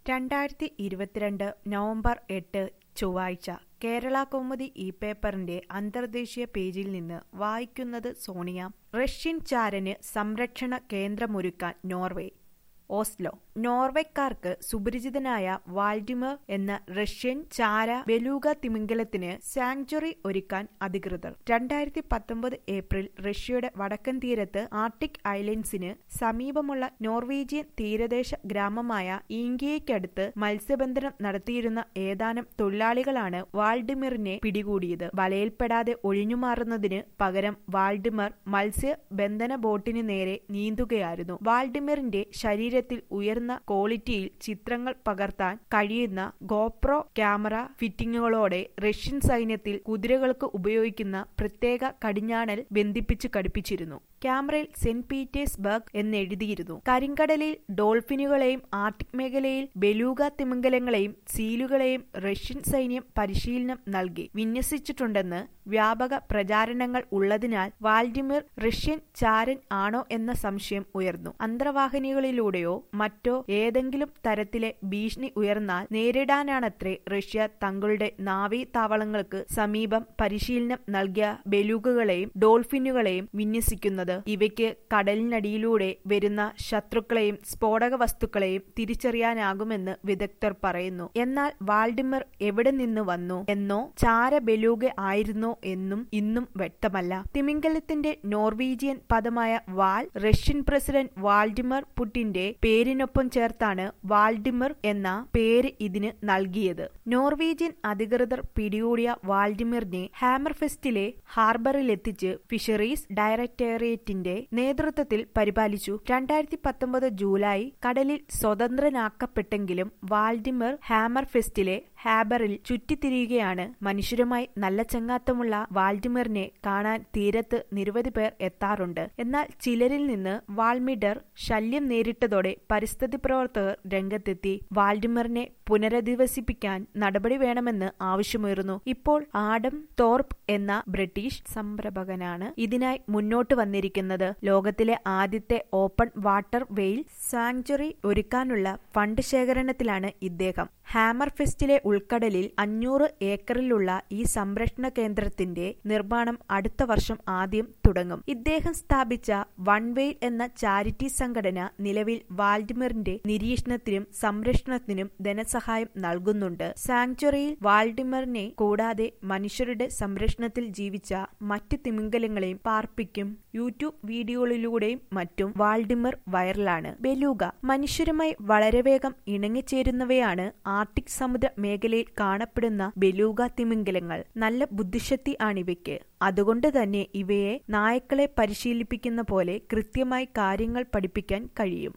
രണ്ടായിരത്തി ഇരുപത്തിരണ്ട് നവംബർ എട്ട് ചൊവ്വാഴ്ച കേരള കൗമുദി ഈ പേപ്പറിന്റെ അന്തർദേശീയ പേജിൽ നിന്ന് വായിക്കുന്നത് സോണിയ റഷ്യൻ ചാരന് സംരക്ഷണ കേന്ദ്രമൊരുക്കാൻ നോർവേ ഓസ്ലോ നോർവേക്കാർക്ക് സുപരിചിതനായ വാൾഡിമർ എന്ന റഷ്യൻ ചാര ബെലൂഗ തിമിംഗലത്തിന് സാങ്ച്വറി ഒരുക്കാൻ അധികൃതർ രണ്ടായിരത്തി പത്തൊമ്പത് ഏപ്രിൽ റഷ്യയുടെ വടക്കൻ തീരത്ത് ആർട്ടിക് ഐലൻഡ്സിന് സമീപമുള്ള നോർവീജിയൻ തീരദേശ ഗ്രാമമായ ഈങ്കിയയ്ക്കടുത്ത് മത്സ്യബന്ധനം നടത്തിയിരുന്ന ഏതാനും തൊഴിലാളികളാണ് വാൾഡിമിറിനെ പിടികൂടിയത് വലയിൽപ്പെടാതെ ഒഴിഞ്ഞുമാറുന്നതിന് പകരം വാൾഡിമർ മത്സ്യബന്ധന ബോട്ടിന് നേരെ നീന്തുകയായിരുന്നു വാൾഡിമിറിന്റെ ശരീരത്തിൽ ഉയർന്ന ക്വാളിറ്റിയിൽ ചിത്രങ്ങൾ പകർത്താൻ കഴിയുന്ന ഗോപ്രോ ക്യാമറ ഫിറ്റിങ്ങുകളോടെ റഷ്യൻ സൈന്യത്തിൽ കുതിരകൾക്ക് ഉപയോഗിക്കുന്ന പ്രത്യേക കടിഞ്ഞാണൽ ബന്ധിപ്പിച്ച് ഘടിപ്പിച്ചിരുന്നു ക്യാമറയിൽ സെന്റ് പീറ്റേഴ്സ്ബർഗ് എന്നെഴുതിയിരുന്നു കരിങ്കടലിൽ ഡോൾഫിനുകളെയും ആർട്ടിക് മേഖലയിൽ ബെലൂഗ തിമിംഗലങ്ങളെയും സീലുകളെയും റഷ്യൻ സൈന്യം പരിശീലനം നൽകി വിന്യസിച്ചിട്ടുണ്ടെന്ന് വ്യാപക പ്രചാരണങ്ങൾ ഉള്ളതിനാൽ വാൽഡിമിർ റഷ്യൻ ചാരൻ ആണോ എന്ന സംശയം ഉയർന്നു അന്തർവാഹിനികളിലൂടെയോ മറ്റോ ഏതെങ്കിലും തരത്തിലെ ഭീഷണി ഉയർന്നാൽ നേരിടാനാണത്രേ റഷ്യ തങ്ങളുടെ നാവി താവളങ്ങൾക്ക് സമീപം പരിശീലനം നൽകിയ ബെലൂഗുകളെയും ഡോൾഫിനുകളെയും വിന്യസിക്കുന്നത് ഇവയ്ക്ക് കടലിനടിയിലൂടെ വരുന്ന ശത്രുക്കളെയും സ്ഫോടക വസ്തുക്കളെയും തിരിച്ചറിയാനാകുമെന്ന് വിദഗ്ധർ പറയുന്നു എന്നാൽ വാൾഡിമർ എവിടെ നിന്ന് വന്നു എന്നോ ചാര ബെലൂഗ ആയിരുന്നോ എന്നും ഇന്നും വ്യക്തമല്ല തിമിംഗലത്തിന്റെ നോർവീജിയൻ പദമായ വാൽ റഷ്യൻ പ്രസിഡന്റ് വാൾഡിമർ പുട്ടിന്റെ പേരിനൊപ്പം ചേർത്താണ് വാൾഡിമർ എന്ന പേര് ഇതിന് നൽകിയത് നോർവീജിയൻ അധികൃതർ പിടികൂടിയ വാൾഡിമിറിനെ ഹാമർഫെസ്റ്റിലെ ഹാർബറിലെത്തിച്ച് ഫിഷറീസ് ഡയറക്ടറേറ്റിന്റെ നേതൃത്വത്തിൽ പരിപാലിച്ചു രണ്ടായിരത്തി പത്തൊമ്പത് ജൂലൈ കടലിൽ സ്വതന്ത്രനാക്കപ്പെട്ടെങ്കിലും വാൾഡിമർ ഹാമർഫെസ്റ്റിലെ ഹാബറിൽ ചുറ്റിത്തിരിയുകയാണ് മനുഷ്യരുമായി നല്ല ചങ്ങാത്തമുള്ള വാൾഡിമറിനെ കാണാൻ തീരത്ത് നിരവധി പേർ എത്താറുണ്ട് എന്നാൽ ചിലരിൽ നിന്ന് വാൾമിഡർ ശല്യം നേരിട്ടതോടെ പരിസ്ഥിതി പ്രവർത്തകർ രംഗത്തെത്തി വാൾഡിമറിനെ പുനരധിവസിപ്പിക്കാൻ നടപടി വേണമെന്ന് ആവശ്യമുയർന്നു ഇപ്പോൾ ആഡം തോർപ്പ് എന്ന ബ്രിട്ടീഷ് സംരംഭകനാണ് ഇതിനായി മുന്നോട്ട് വന്നിരിക്കുന്നത് ലോകത്തിലെ ആദ്യത്തെ ഓപ്പൺ വാട്ടർ വെയിൽ സാങ്ച്വറി ഒരുക്കാനുള്ള ഫണ്ട് ശേഖരണത്തിലാണ് ഇദ്ദേഹം ഹാമർ ഫെസ്റ്റിലെ ഉൾക്കടലിൽ അഞ്ഞൂറ് ഏക്കറിലുള്ള ഈ സംരക്ഷണ കേന്ദ്രത്തിന്റെ നിർമ്മാണം അടുത്ത വർഷം ആദ്യം തുടങ്ങും ഇദ്ദേഹം സ്ഥാപിച്ച വൺ വെയിൽ എന്ന ചാരിറ്റി സംഘടന നിലവിൽ വാൾഡിമറിന്റെ നിരീക്ഷണത്തിനും സംരക്ഷണത്തിനും ധനസഹായം നൽകുന്നുണ്ട് സാങ്ച്വറിയിൽ വാൾഡിമറിനെ കൂടാതെ മനുഷ്യരുടെ സംരക്ഷണത്തിൽ ജീവിച്ച മറ്റ് തിമിംഗലങ്ങളെയും പാർപ്പിക്കും യൂട്യൂബ് വീഡിയോകളിലൂടെയും മറ്റും വാൾഡിമർ വൈറലാണ് ബെലൂഗ മനുഷ്യരുമായി വളരെ വേഗം ഇണങ്ങിച്ചേരുന്നവയാണ് ആർട്ടിക് സമുദ്ര മേഖലയിൽ കാണപ്പെടുന്ന ബെലൂഗ തിമിംഗലങ്ങൾ നല്ല ബുദ്ധിശക്തി ആണിവയ്ക്ക് അതുകൊണ്ട് തന്നെ ഇവയെ നായ്ക്കളെ പരിശീലിപ്പിക്കുന്ന പോലെ കൃത്യമായി കാര്യങ്ങൾ പഠിപ്പിക്കാൻ കഴിയും